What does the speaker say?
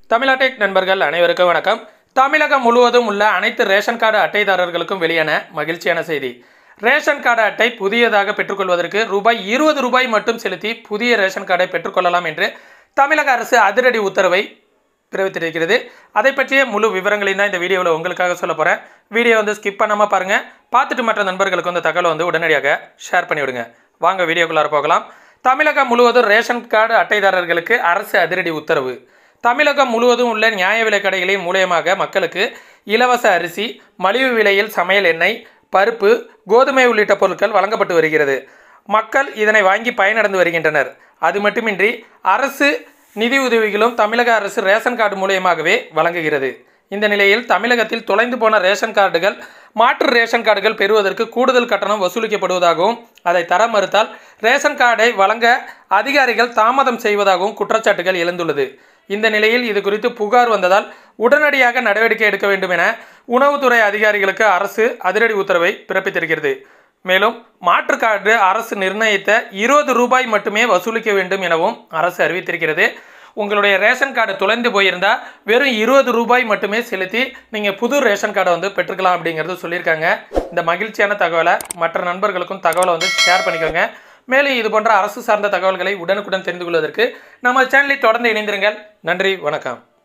தமிழாடெக் நண்பர்கள் அனைவருக்கும் வணக்கம் தமிழகம் முழுவதும் உள்ள அனைத்து ரேஷன் கார்டு அட்டைதாரர்களுக்கும் வெளியான மகிழ்ச்சியான செய்தி ரேஷன் கார்டு அட்டை புதியதாக பெற்றுக்கொள்வதற்கு ரூபாய் இருபது ரூபாய் மட்டும் செலுத்தி புதிய ரேஷன் கார்டை பெற்றுக்கொள்ளலாம் என்று தமிழக அரசு அதிரடி உத்தரவை பிறப்பித்திருக்கிறது அதை பற்றிய முழு விவரங்களையும் தான் இந்த வீடியோவில் உங்களுக்காக சொல்ல போகிறேன் வீடியோ வந்து ஸ்கிப் பண்ணாமல் பாருங்கள் பார்த்துட்டு மற்ற நண்பர்களுக்கு இந்த தகவலை வந்து உடனடியாக ஷேர் பண்ணிவிடுங்க வாங்க வீடியோக்குள்ளார போகலாம் தமிழகம் முழுவதும் ரேஷன் கார்டு அட்டைதாரர்களுக்கு அரசு அதிரடி உத்தரவு தமிழகம் முழுவதும் உள்ள நியாய விலைக் கடைகளின் மூலியமாக மக்களுக்கு இலவச அரிசி மலிவு விலையில் சமையல் எண்ணெய் பருப்பு கோதுமை உள்ளிட்ட பொருட்கள் வழங்கப்பட்டு வருகிறது மக்கள் இதனை வாங்கி பயனடைந்து வருகின்றனர் அது மட்டுமின்றி அரசு நிதி உதவிகளும் தமிழக அரசு ரேஷன் கார்டு மூலியமாகவே வழங்குகிறது இந்த நிலையில் தமிழகத்தில் தொலைந்து போன ரேஷன் கார்டுகள் மாற்று ரேஷன் கார்டுகள் பெறுவதற்கு கூடுதல் கட்டணம் வசூலிக்கப்படுவதாகவும் அதை தர மறுத்தால் ரேஷன் கார்டை வழங்க அதிகாரிகள் தாமதம் செய்வதாகவும் குற்றச்சாட்டுகள் எழுந்துள்ளது இந்த நிலையில் இது குறித்து புகார் வந்ததால் உடனடியாக நடவடிக்கை எடுக்க வேண்டும் என உணவுத்துறை அதிகாரிகளுக்கு அரசு அதிரடி உத்தரவை பிறப்பித்திருக்கிறது மேலும் மாற்று கார்டு அரசு நிர்ணயித்த இருபது ரூபாய் மட்டுமே வசூலிக்க வேண்டும் எனவும் அரசு அறிவித்திருக்கிறது உங்களுடைய ரேஷன் கார்டு தொலைந்து போயிருந்தால் வெறும் இருபது ரூபாய் மட்டுமே செலுத்தி நீங்கள் புது ரேஷன் கார்டை வந்து பெற்றுக்கலாம் அப்படிங்கிறது சொல்லியிருக்காங்க இந்த மகிழ்ச்சியான தகவலை மற்ற நண்பர்களுக்கும் தகவலை வந்து ஷேர் பண்ணிக்கோங்க மேலும் இது போன்ற அரசு சார்ந்த தகவல்களை உடனுக்குடன் தெரிந்து கொள்வதற்கு நம்ம சேனலை தொடர்ந்து இணைந்திருங்கள் நன்றி வணக்கம்